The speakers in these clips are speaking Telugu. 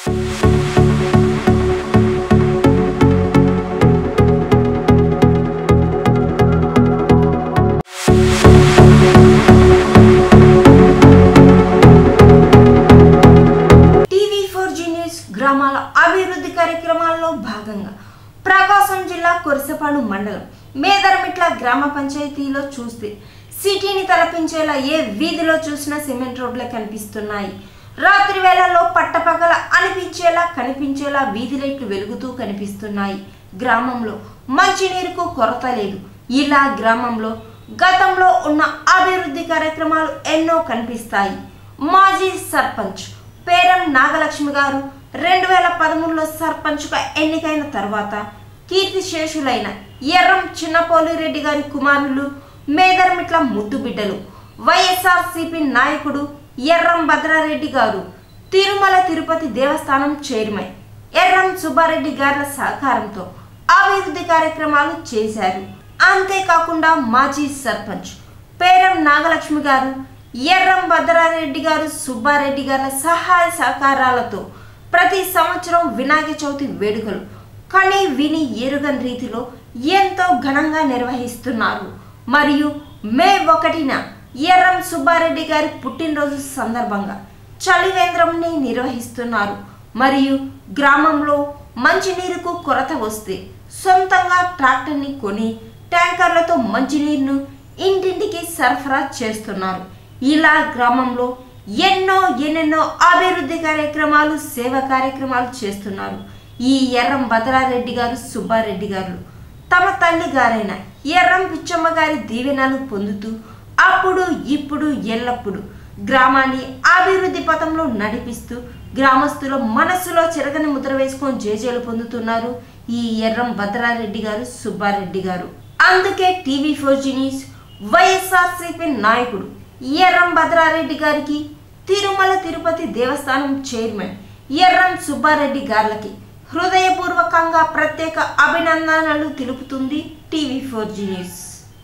టీవీ ఫోర్ జీ న్యూస్ గ్రామాల అభివృద్ధి కార్యక్రమాల్లో భాగంగా ప్రకాశం జిల్లా కొరసపాడు మండలం మేదరమిట్ల గ్రామ పంచాయతీలో చూస్తే సిటీని తలపించేలా ఏ వీధిలో చూసినా సిమెంట్ రోడ్లే కనిపిస్తున్నాయి రాత్రి వేళల్లో పట్టపగల అనిపించేలా కనిపించేలా వీధి లైట్లు వెలుగుతూ కనిపిస్తున్నాయి గ్రామంలో మంచినీరుకు కొరత లేదు ఇలా గ్రామంలో గతంలో ఉన్న అభివృద్ధి కార్యక్రమాలు ఎన్నో కనిపిస్తాయి మాజీ సర్పంచ్ పేరం నాగలక్ష్మి గారు రెండు వేల పదమూడులో సర్పంచ్గా ఎన్నికైన తర్వాత కీర్తిశేషులైన ఎర్రం చిన్నపోలిరెడ్డి గారి కుమారులు మేదరమిట్ల ముద్దు బిడ్డలు వైఎస్ఆర్సిపి నాయకుడు ఎర్రం భద్రారెడ్డి గారు తిరుమల తిరుపతి దేవస్థానం చైర్మన్ ఎర్రం సుబ్బారెడ్డి గారి సహకారంతో అభివృద్ధి కార్యక్రమాలు చేశారు అంతేకాకుండా మాజీ సర్పంచ్ పేరం నాగలక్ష్మి గారు ఎర్రం భద్రారెడ్డి గారు సుబ్బారెడ్డి గారి సహాయ సహకారాలతో ప్రతి సంవత్సరం వినాయక చవితి వేడుకలు కని విని ఎరుగని రీతిలో ఎంతో ఘనంగా నిర్వహిస్తున్నారు మరియు మే ఒకటిన ఎర్రం సుబ్బారెడ్డి గారి పుట్టినరోజు సందర్భంగా చలివేంద్రంని నిర్వహిస్తున్నారు మరియు గ్రామంలో మంచినీరుకు కొరత వస్తే సొంతంగా ట్రాక్టర్ని కొని ట్యాంకర్లతో మంచినీరును ఇంటింటికి సరఫరా చేస్తున్నారు ఇలా గ్రామంలో ఎన్నో ఎన్నెన్నో అభివృద్ధి కార్యక్రమాలు సేవా కార్యక్రమాలు చేస్తున్నారు ఈ ఎర్రం భద్రారెడ్డి గారు సుబ్బారెడ్డి గారు తమ తల్లి గారైన ఎర్రం పిచ్చమ్మ గారి దీవెనలు పొందుతూ అప్పుడు ఇప్పుడు ఎల్లప్పుడు గ్రామాన్ని అభివృద్ధి పథంలో నడిపిస్తూ గ్రామస్తుల మనస్సులో చెరగని ముద్ర వేసుకొని జేజేలు పొందుతున్నారు ఈ ఎర్రం భద్రారెడ్డి గారు సుబ్బారెడ్డి గారు అందుకే TV four G news YSRCP నాయకుడు ఎర్రం భద్రారెడ్డి గారికి తిరుమల తిరుపతి దేవస్థానం చైర్మన్ ఎర్రం సుబ్బారెడ్డి గార్లకి హృదయపూర్వకంగా ప్రత్యేక అభినందనలు తెలుపుతుంది టీవీ ఫోర్ జీ న్యూస్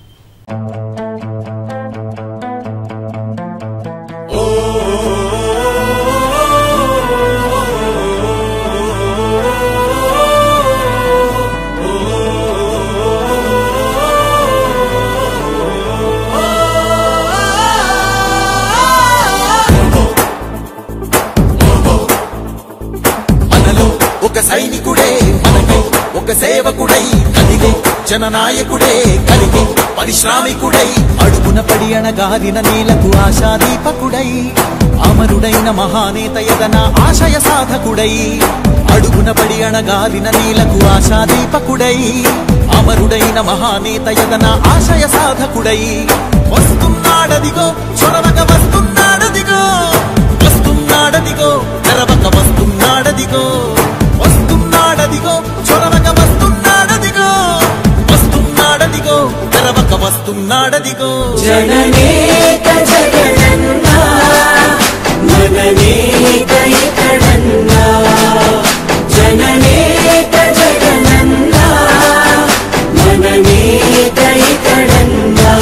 మనలో ఒక సైనికుడే మనకి ఒక సేవకుడై కదిలే జననాయకుడే కలిగి పరిశ్రామికుడై అడుగున పడి అణగారిన నేలకు ఆశాదీపకుడై అమరుడైన మహానేత ఎదన ఆశయ సాధకుడై అడుగున పడి అణగారిన నేలకు ఆశాదీపకుడై అమరుడైన మహానేత ఎదన ఆశయ సాధకుడై వస్తున్నాడదిగో చొరవక వస్తున్నాడదిగో వస్తున్నాడదిగో తెరవక వస్తున్నాడదిగో వస్తున్నాడదిగో చొరవక వస్తున్నాడదిగో వస్తున్నాడదిగో తెరవక వస్తున్నాడదిగో జననేక జగనన్నా మననేక ఇతడన్నా జననేక జగనన్నా మననేక ఇతడన్నా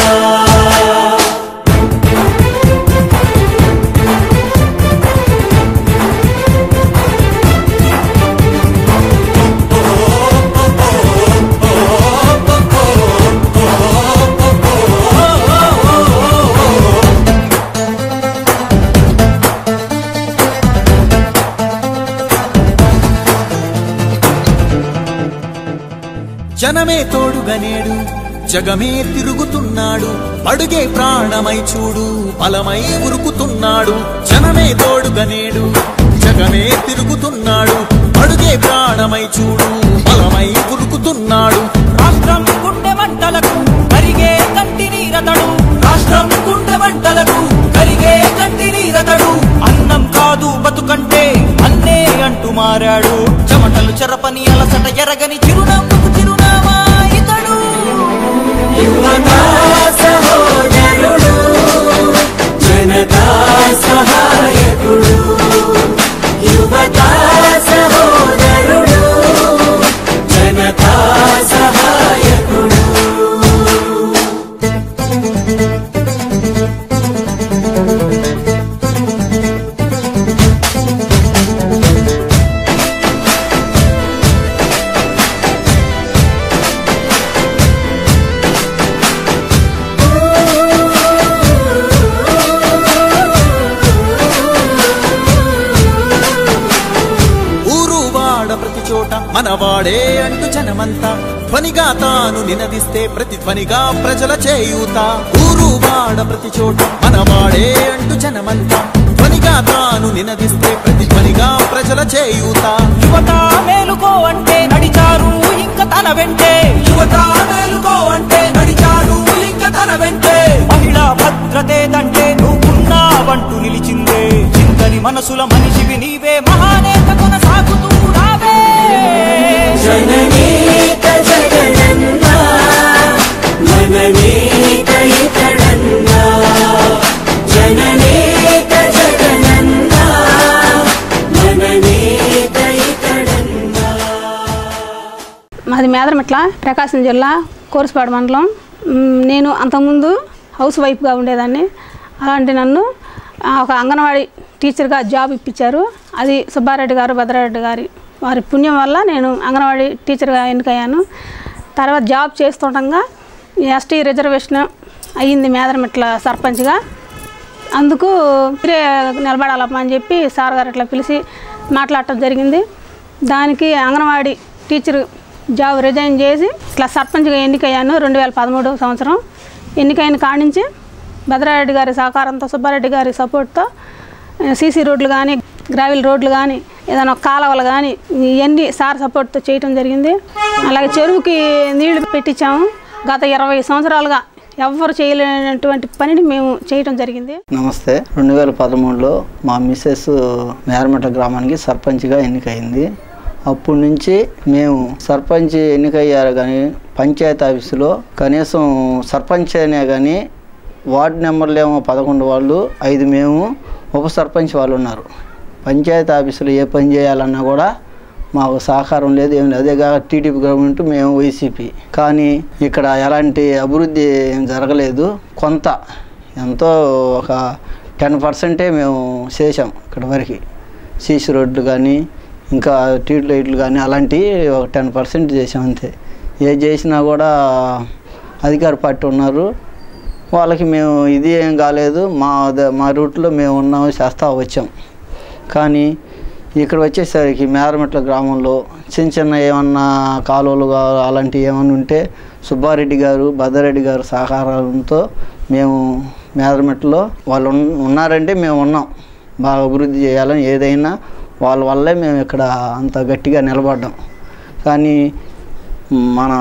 జనమే తోడుగనేడు జగమే తిరుగుతున్నాడు అడుగే ప్రాణమై చూడు బలమై ఉరుకుతున్నాడు జనమే తోడుగనేడు జగమే తిరుగుతున్నాడు అడుగే ప్రాణమై చూడు బలమై ఉరుకుతున్నాడు రాష్ట్రం గుండె మంటలకు కరిగే కంటి నీరతడు రాష్ట్రం గుండె మంటలకు కరిగే కంటి నీరతడు అన్నం కాదు బతుకంటే అన్నే అంటూ మారాడు చెమటలు చెరపని అలసట ఎరగని చిరునవ్వుకు చిరునామా ఇతడు యువతా సహోదరుడు జనతా సహాయకుడు యువతా సహోదరుడు జనతా సహాయకుడు మనవాడే అంటూ జనమంతా ధ్వనిగా తాను నినదిస్తే ప్రతిధ్వనిగా ప్రజల చేయూత ఊరు వాడ ప్రతి చోట మనవాడే అంటూ జనమంతా ధ్వనిగా తాను నినదిస్తే ప్రతిధ్వనిగా ప్రజల చేయూత యువత మేలుకో అంటే నడిచారు ఇంక తన వెంటే యువత మేలుకో అంటే నడిచారు ఇంక తన వెంటే మహిళా భద్రతేదంటే నువ్వున్నావంటూ నిలిచిందే చింతని మనసుల మనిషివి నీవే మహానేత కొనసాగుతూ రావే జననేక జగనన్నా మననేక ఇతడన్నా జననేక జగనన్నా మననేక ఇతడన్నా మాది మేదరమిట్ల ప్రకాశం జిల్లా కోర్సుపాడు మండలం మ్, నేను అంతకుముందు హౌస్ వైఫ్గా ఉండేదాన్ని అలాంటి నన్ను ఆ, ఒక అంగన్వాడీ టీచర్గా జాబ్ ఇప్పించారు అది సుబ్బారెడ్డి గారు భద్రారెడ్డి గారి వారి పుణ్యం వల్ల నేను అంగన్వాడీ టీచర్గా ఎన్నికయ్యాను తర్వాత జాబ్ చేస్తుండగా ఎస్టీ రిజర్వేషన్ అయ్యింది మేదరమిట్ల సర్పంచ్గా అందుకు మీరే నిలబడాలమ్మా అని చెప్పి సార్ గారు ఇట్లా పిలిచి మాట్లాడటం జరిగింది దానికి అంగన్వాడీ టీచర్ జాబ్ రిజైన్ చేసి ఇట్లా సర్పంచ్గా ఎన్నికయ్యాను రెండు వేల పదమూడు సంవత్సరం ఎన్నికైన కాడి నుంచి భద్రారెడ్డి గారి సహకారంతో సుబ్బారెడ్డి గారి సపోర్ట్తో సీసీ రోడ్లు కానీ గ్రావిల్ రోడ్లు కానీ ఏదైనా కాలువలు కానీ ఇవన్నీ సార్ సపోర్ట్తో చేయటం జరిగింది అలాగే చెరువుకి నీళ్లు పెట్టించాము గత ఇరవై సంవత్సరాలుగా ఎవ్వరు చేయలేనటువంటి పనిని మేము చేయటం జరిగింది నమస్తే రెండు వేల పదమూడులో మా మిస్సెస్ మేరమట గ్రామానికి సర్పంచ్గా ఎన్నికైంది అప్పటి నుంచి మేము సర్పంచ్ ఎన్నికయ్యారు కానీ పంచాయతీ ఆఫీసులో కనీసం సర్పంచ్ అయినా కానీ వార్డు నెంబర్లు ఏమో పదకొండు వాళ్ళు ఐదు మేము ఉప సర్పంచ్ వాళ్ళు ఉన్నారు పంచాయతీ ఆఫీసులో ఏ పని చేయాలన్నా కూడా మాకు సహకారం లేదు ఏం లేదు అదేగా టీడీపీ గవర్నమెంట్ మేము వైసీపీ కానీ ఇక్కడ ఎలాంటి అభివృద్ధి ఏం జరగలేదు కొంత ఎంతో ఒక టెన్ పర్సెంటే మేము చేసాం ఇక్కడ వరకు సీసీ రోడ్లు కానీ ఇంకా ట్యూబ్ లైట్లు కానీ అలాంటివి ఒక టెన్ పర్సెంట్ చేసాం అంతే ఏ చేసినా కూడా అధికార పార్టీ ఉన్నారు వాళ్ళకి మేము ఇది ఏం కాలేదు మా ద- మా రూట్లో మేము ఉన్నాము చేస్తా వచ్చాం కానీ ఇక్కడ వచ్చేసరికి మేరమెట్ల గ్రామంలో చిన్న చిన్న ఏమన్నా కాలువలు గా- అలాంటివి ఏమన్నా ఉంటే సుబ్బారెడ్డి గారు భద్రారెడ్డి గారు సహకారంతో మేము మేదరమెట్లో వాళ్ళు ఉన్- ఉన్నారంటే మేము ఉన్నాం బాగా అభివృద్ధి చేయాలని ఏదైనా వాళ్ళ వల్లే మేము ఇక్కడ అంత గట్టిగా నిలబడ్డాం కానీ మన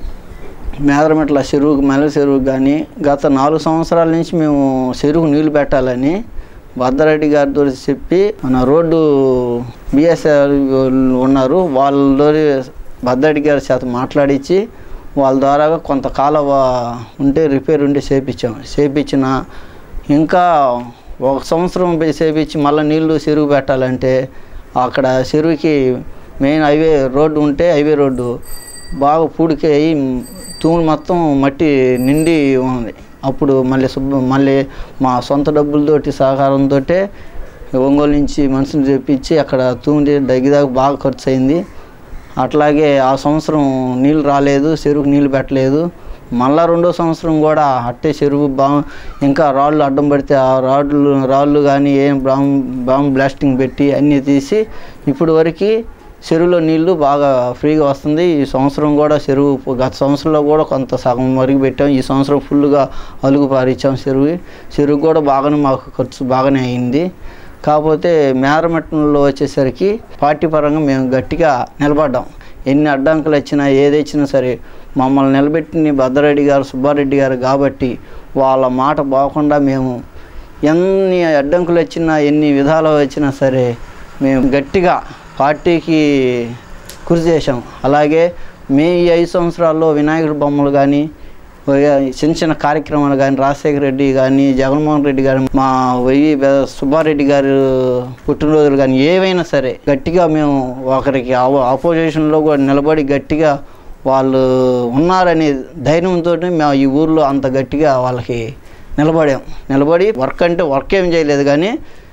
మేదరమెట్ల చెరువుకు మెల్ల చెరువుకు కానీ గత నాలుగు సంవత్సరాల నుంచి మేము చెరువుకు నీళ్లు పెట్టాలని భద్రారెడ్డి గారితో చెప్పి మన రోడ్డు బిఎస్ఆర్ ఉన్నారు వాళ్ళతో భద్రారెడ్డి గారి చేత మాట్లాడించి వాళ్ళ ద్వారా కొంత కాలువ ఉంటే రిపేర్ ఉంటే చేపించాం చేపించిన ఇంకా ఒక సంవత్సరం పోయి చేపించి మళ్ళీ నీళ్లు చెరువు పెట్టాలంటే అక్కడ చెరువుకి మెయిన్ హైవే రోడ్డు ఉంటే హైవే రోడ్డు బాగా పూడికి అయ్యి తూములు మొత్తం మట్టి నిండి ఉంది అప్పుడు మళ్ళీ శుభ్ర మళ్ళీ మా సొంత డబ్బులతోటి సహకారంతో ఒంగోలు నుంచి మనుషులు తెప్పించి అక్కడ తూమి దగ్గర బాగా ఖర్చు అయింది అట్లాగే ఆ సంవత్సరం నీళ్ళు రాలేదు చెరువుకు నీళ్ళు పెట్టలేదు మళ్ళా రెండో సంవత్సరం కూడా అట్టే చెరువు బా ఇంకా రాళ్ళు అడ్డం పడితే ఆ రాళ్ళు రాళ్ళు కానీ ఏం బాంబ్ బాంబ్ బ్లాస్టింగ్ పెట్టి అన్నీ తీసి ఇప్పుడు వరకు చెరువులో నీళ్లు బాగా ఫ్రీగా వస్తుంది ఈ సంవత్సరం కూడా చెరువు గత సంవత్సరంలో కూడా కొంత సగం వరకు పెట్టాం ఈ సంవత్సరం ఫుల్గా అలుగు పారిచ్చాం చెరువు చెరువు కూడా బాగానే మాకు ఖర్చు బాగానే అయింది కాకపోతే మేరమట్టంలో వచ్చేసరికి పార్టీ పరంగా మేము గట్టిగా నిలబడ్డాం ఎన్ని అడ్డంకులు వచ్చినా ఏది వచ్చినా సరే మమ్మల్ని నిలబెట్టిన భద్రారెడ్డి గారు సుబ్బారెడ్డి గారు కాబట్టి వాళ్ళ మాట బాగకుండా మేము ఎన్ని అడ్డంకులు వచ్చినా ఎన్ని విధాలు వచ్చినా సరే మేము గట్టిగా పార్టీకి కృషి చేశాం అలాగే మే ఈ ఐదు సంవత్సరాల్లో వినాయకుడి బొమ్మలు కానీ చిన్న చిన్న కార్యక్రమాలు కానీ రాజశేఖర రెడ్డి కానీ జగన్మోహన్ రెడ్డి గారు మా వెయ్యి బె- సుబ్బారెడ్డి గారు పుట్టినరోజులు కానీ ఏవైనా సరే గట్టిగా మేము ఒకరికి ఆపోజిషన్లో కూడా నిలబడి గట్టిగా వాళ్ళు ఉన్నారనే ధైర్యంతో మేము ఈ ఊర్లో అంత గట్టిగా వాళ్ళకి నిలబడాం నిలబడి వర్క్ అంటే వర్క్ ఏం చేయలేదు కానీ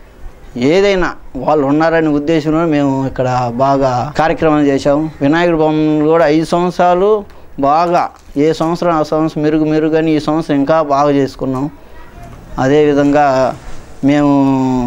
ఏదైనా వాళ్ళు ఉన్నారనే ఉద్దేశంలో మేము ఇక్కడ బాగా కార్యక్రమాలు చేశాం వినాయకుడి బొమ్మలు కూడా ఐదు సంవత్సరాలు బాగా ఏ సంవత్సరం ఆ సంవత్సరం మెరుగు మెరుగు అని ఈ సంవత్సరం ఇంకా బాగా చేసుకున్నాం అదేవిధంగా మేము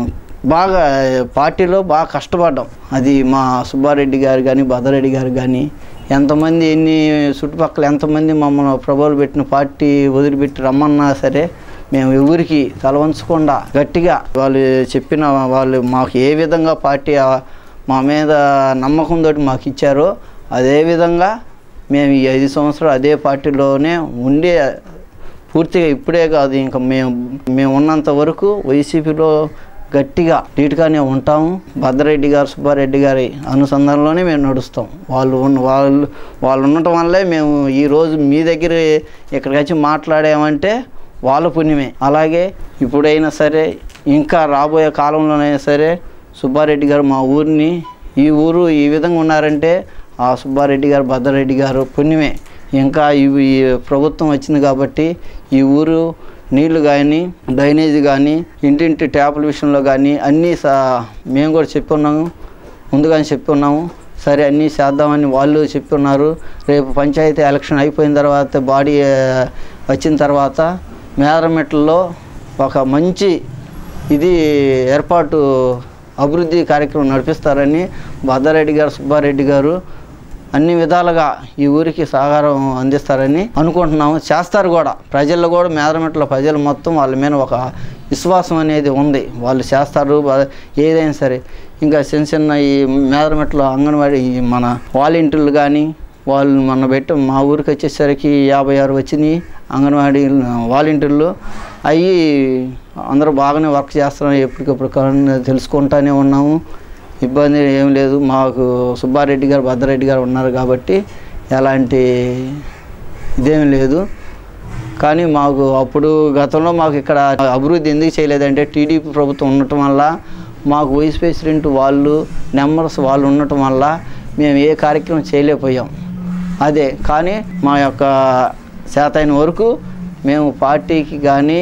బాగా పార్టీలో బాగా కష్టపడ్డాం అది మా సుబ్బారెడ్డి గారు కానీ భద్రారెడ్డి గారు కానీ ఎంతమంది ఎన్ని చుట్టుపక్కల ఎంతమంది మమ్మల్ని ప్రభావం పెట్టిన పార్టీ వదిలిపెట్టి రమ్మన్నా సరే మేము ఎవరికి తల వంచకుండా గట్టిగా వాళ్ళు చెప్పిన వాళ్ళు మాకు ఏ విధంగా పార్టీ ఆ- మా మీద నమ్మకంతో మాకు ఇచ్చారో అదే విధంగా మేము ఈ ఐదు సంవత్సరాలు అదే పార్టీలోనే ఉండే పూర్తిగా ఇప్పుడే కాదు ఇంకా మేము మేము ఉన్నంత వరకు వైసీపీలో గట్టిగా నీట్గానే ఉంటాము భద్రరెడ్డి గారు సుబ్బారెడ్డి గారి అనుసంధానంలోనే మేము నడుస్తాం వాళ్ళు ఉన్న వాళ్ళు వాళ్ళు ఉండటం వల్లే మేము ఈరోజు మీ దగ్గర ఇక్కడికి వచ్చి మాట్లాడామంటే వాళ్ళ పుణ్యమే అలాగే ఇప్పుడైనా సరే ఇంకా రాబోయే కాలంలోనైనా సరే సుబ్బారెడ్డి గారు మా ఊరిని ఈ ఊరు ఈ విధంగా ఉన్నారంటే ఆ సుబ్బారెడ్డి గారు భద్రారెడ్డి గారు పుణ్యమే ఇంకా ఇవి ఈ ప్రభుత్వం వచ్చింది కాబట్టి ఈ ఊరు నీళ్లు కానీ డ్రైనేజ్ కానీ ఇంటింటి ట్యాపుల విషయంలో కానీ అన్నీ సా మేము కూడా చెప్పున్నాము ముందుగానే చెప్పున్నాము సరే అన్నీ చేద్దామని వాళ్ళు చెప్పున్నారు రేపు పంచాయతీ ఎలక్షన్ అయిపోయిన తర్వాత బాడీ ఆ, వచ్చిన తర్వాత మేదరమెట్లలో ఒక మంచి ఇది ఏర్పాటు అభివృద్ధి కార్యక్రమం నడిపిస్తారని భద్రారెడ్డి గారు సుబ్బారెడ్డి గారు అన్ని విధాలుగా ఈ ఊరికి సహకారం అందిస్తారని అనుకుంటున్నాము చేస్తారు కూడా ప్రజల్లో కూడా మేదరమెట్ల ప్రజలు మొత్తం వాళ్ళ మీద ఒక విశ్వాసం అనేది ఉంది వాళ్ళు చేస్తారు బా- ఏదైనా సరే ఇంకా చిన్న చిన్న ఈ మేదరమెట్ల అంగన్వాడీ ఈ మన వాలంటీర్లు కానీ వాళ్ళు మొన్న పెట్టి మా ఊరికి వచ్చేసరికి యాభై ఆరు వచ్చినాయి అంగన్వాడీ వాలంటీర్లు అవి అందరూ బాగానే వర్క్ చేస్తున్నారు ఎప్పటికప్పుడు కరోనా తెలుసుకుంటానే ఉన్నాము ఇబ్బంది ఏం లేదు మాకు సుబ్బారెడ్డి గారు భద్రారెడ్డి గారు ఉన్నారు కాబట్టి ఎలాంటి ఇదేం లేదు కానీ మాకు అప్పుడు గతంలో మాకు ఇక్కడ అభివృద్ధి ఎందుకు చేయలేదంటే టీడీపీ ప్రభుత్వం ఉండటం వల్ల మాకు వైస్ ప్రెసిడెంట్ వాళ్ళు నెంబర్స్ వాళ్ళు ఉండటం వల్ల మేము ఏ కార్యక్రమం చేయలేకపోయాం అదే కానీ మా యొక్క శాతైన వరకు మేము పార్టీకి కానీ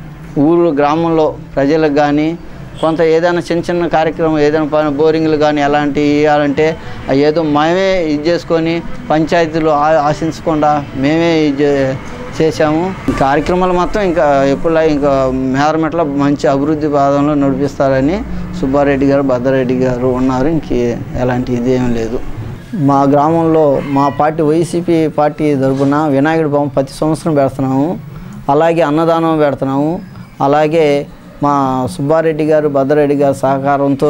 ఊరు గ్రామంలో ప్రజలకు కానీ కొంత ఏదైనా చిన్న చిన్న కార్యక్రమం ఏదైనా పని బోరింగ్లు కానీ ఎలాంటివి ఇవ్వాలంటే అవి ఏదో మేమే ఇది చేసుకొని పంచాయతీలు ఆ- ఆశించకుండా మేమే ఇది చే- చేశాము ఈ కార్యక్రమాలు మొత్తం ఇంకా ఎప్పుడులా ఇంకా మేరమెట్ల మంచి అభివృద్ధి పాదంలో నడిపిస్తారని సుబ్బారెడ్డి గారు భద్రారెడ్డి గారు ఉన్నారు ఇంక ఎలాంటి ఇదేం లేదు మా గ్రామంలో మా పార్టీ వైసీపీ పార్టీ తరపున వినాయకుడి బొమ్మ ప్రతి సంవత్సరం పెడుతున్నాము అలాగే అన్నదానం పెడుతున్నాము అలాగే మా సుబ్బారెడ్డి గారు భద్రారెడ్డి గారి సహకారంతో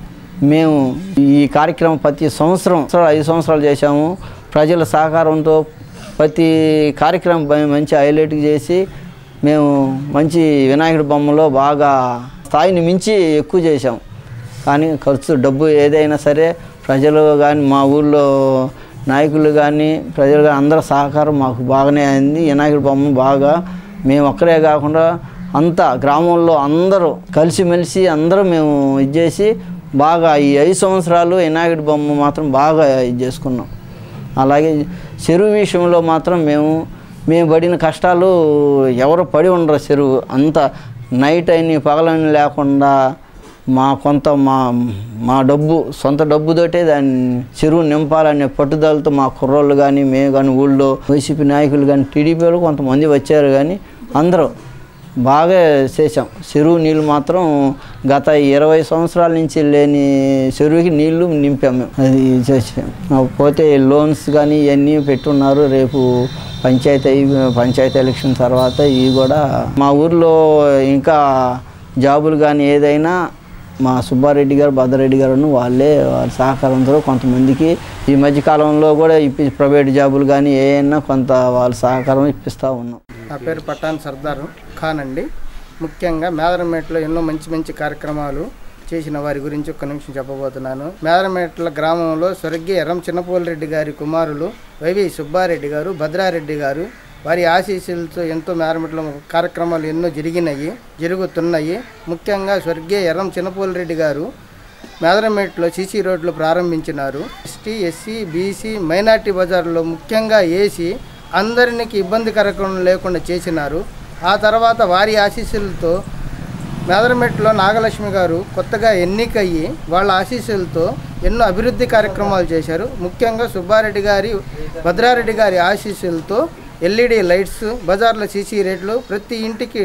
మేము ఈ కార్యక్రమం ప్రతి సంవత్సరం సంవత్సరాలు ఐదు సంవత్సరాలు చేశాము ప్రజల సహకారంతో ప్రతి కార్యక్రమం బ- మంచి హైలైట్ చేసి మేము మంచి వినాయకుడి బొమ్మలో బాగా స్థాయిని మించి ఎక్కువ చేశాం కానీ ఖర్చు డబ్బు ఏదైనా సరే ప్రజలు కానీ మా ఊళ్ళో నాయకులు కానీ ప్రజలు కానీ అందరూ సహకారం మాకు బాగానే అయింది వినాయకుడి బొమ్మ బాగా మేము ఒక్కరే కాకుండా అంతా గ్రామంలో అందరూ కలిసిమెలిసి అందరూ మేము ఇది చేసి బాగా ఈ ఐదు సంవత్సరాలు వినాయకుడి బొమ్మ మాత్రం బాగా ఇది చేసుకున్నాం అలాగే చెరువు విషయంలో మాత్రం మేము మేము పడిన కష్టాలు ఎవరు పడి ఉండరు చెరువు అంత నైట్ అయిన పగలని లేకుండా మా కొంత మా మా డబ్బు సొంత డబ్బుతోటే దాన్ని చెరువు నింపాలనే పట్టుదలతో మా కుర్రోళ్ళు కానీ మేము కానీ ఊళ్ళో వైసీపీ నాయకులు కానీ టీడీపీ వాళ్ళు కొంతమంది వచ్చారు కానీ అందరూ బాగా చేసాం చెరువు నీళ్ళు మాత్రం గత ఇరవై సంవత్సరాల నుంచి లేని చెరువుకి నీళ్లు నింపాం మేము అది చేసాం ఆ, పోతే లోన్స్ కానీ ఇవన్నీ పెట్టున్నారు రేపు పంచాయతీ అయి- పంచాయతీ ఎలక్షన్ తర్వాత ఇవి కూడా మా ఊర్లో ఇంకా జాబులు కానీ ఏదైనా మా సుబ్బారెడ్డి గారు భద్రారెడ్డి గారు వాళ్ళే వాళ్ళ సహకారంతో కొంతమందికి ఈ మధ్య కాలంలో కూడా ఇప్పి ప్రైవేట్ జాబులు కానీ ఏమైనా కొంత వాళ్ళ సహకారం ఇప్పిస్తూ ఉన్నాం నా పేరు పఠాన్ సర్దార్ ఖాన్ అండి ముఖ్యంగా మేదరమేటలో ఎన్నో మంచి మంచి కార్యక్రమాలు చేసిన వారి గురించి ఒక్క నిమిషం చెప్పబోతున్నాను మేదరమేట్ల గ్రామంలో స్వర్గీయ ఎర్రం చిన్నపోలిరెడ్డి గారి కుమారులు వైవి సుబ్బారెడ్డి గారు భద్రారెడ్డి గారు వారి ఆశీస్సులతో ఎంతో మేదరమెట్ల కార్యక్రమాలు ఎన్నో జరిగినాయి జరుగుతున్నాయి ముఖ్యంగా స్వర్గీయ ఎర్రం చిన్నపోలిరెడ్డి గారు మేదరమేట్లో సీసీ రోడ్లు ప్రారంభించినారు ఎస్టీ ఎస్సీ బీసీ మైనార్టీ బజార్లో ముఖ్యంగా ఏసీ అందరికి ఇబ్బందికరం లేకుండా చేసినారు ఆ తర్వాత వారి ఆశీస్సులతో మేదరమెట్లో నాగలక్ష్మి గారు కొత్తగా ఎన్నికయ్యి వాళ్ళ ఆశీస్సులతో ఎన్నో అభివృద్ధి కార్యక్రమాలు చేశారు ముఖ్యంగా సుబ్బారెడ్డి గారి భద్రారెడ్డి గారి ఆశీస్సులతో ఎల్ఈడి లైట్స్ బజార్ల సీసీ రేట్లు ప్రతి ఇంటికి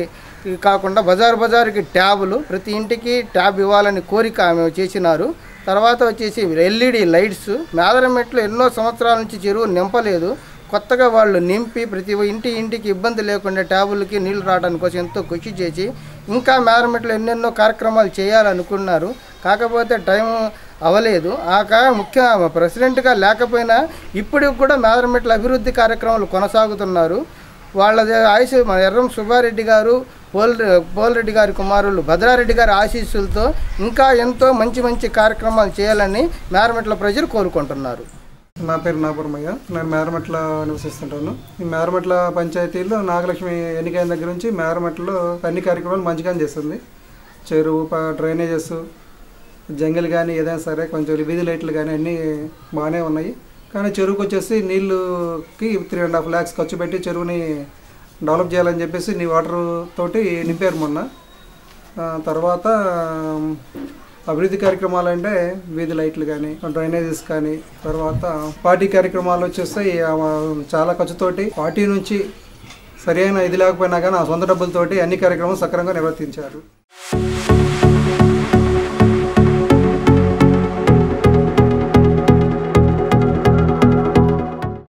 కాకుండా బజార్ బజార్కి ట్యాబులు ప్రతి ఇంటికి ట్యాబ్ ఇవ్వాలని కోరిక ఆమె చేసినారు తర్వాత వచ్చేసి ఎల్ఈడి లైట్స్ మేదరమెట్లు ఎన్నో సంవత్సరాల నుంచి చెరువు నింపలేదు కొత్తగా వాళ్ళు నింపి ప్రతి ఇంటి ఇంటికి ఇబ్బంది లేకుండా ట్యాబులకి నీళ్లు రావడానికి కోసం ఎంతో కృషి చేసి ఇంకా మేదరమెట్లు ఎన్నెన్నో కార్యక్రమాలు చేయాలనుకున్నారు కాకపోతే టైం అవ్వలేదు ఆ కా ముఖ్య ప్రెసిడెంట్గా లేకపోయినా ఇప్పటికి కూడా మేదరమెట్ల అభివృద్ధి కార్యక్రమాలు కొనసాగుతున్నారు వాళ్ళ ఆయుష్ మన ఎర్రం సుబ్బారెడ్డి గారు పోల్ పోలరెడ్డి గారి కుమారులు భద్రారెడ్డి గారి ఆశీస్సులతో ఇంకా ఎంతో మంచి మంచి కార్యక్రమాలు చేయాలని మేరమెట్ల ప్రజలు కోరుకుంటున్నారు నా పేరు నాపురమయ్య నేను మేరమెట్ల నివసిస్తుంటాను ఈ మేరమెట్ల పంచాయతీలో నాగలక్ష్మి ఎన్నికైన దగ్గర నుంచి మేరమెట్లలో అన్ని కార్యక్రమాలు మంచిగానే చేస్తుంది చెరువు ప- డ్రైనేజెస్ జంగిల్ కానీ ఏదైనా సరే కొంచెం వీధి లైట్లు కానీ అన్నీ బాగానే ఉన్నాయి కానీ చెరువుకి వచ్చేసి నీళ్ళుకి త్రీ అండ్ హాఫ్ ల్యాక్స్ ఖర్చు పెట్టి చెరువుని డెవలప్ చేయాలని చెప్పేసి నీ వాటర్ తోటి నింపారు మొన్న ఆ, తర్వాత ఆమ్, అభివృద్ధి కార్యక్రమాలు అంటే వీధి లైట్లు కానీ డ్రైనేజెస్ కానీ తర్వాత పార్టీ కార్యక్రమాలు వచ్చేస్తాయి ఆ, చాలా ఖర్చుతోటి పార్టీ నుంచి సరైన ఇది లేకపోయినా కానీ ఆ సొంత డబ్బులతోటి అన్ని కార్యక్రమాలు సక్రమంగా నిర్వర్తించారు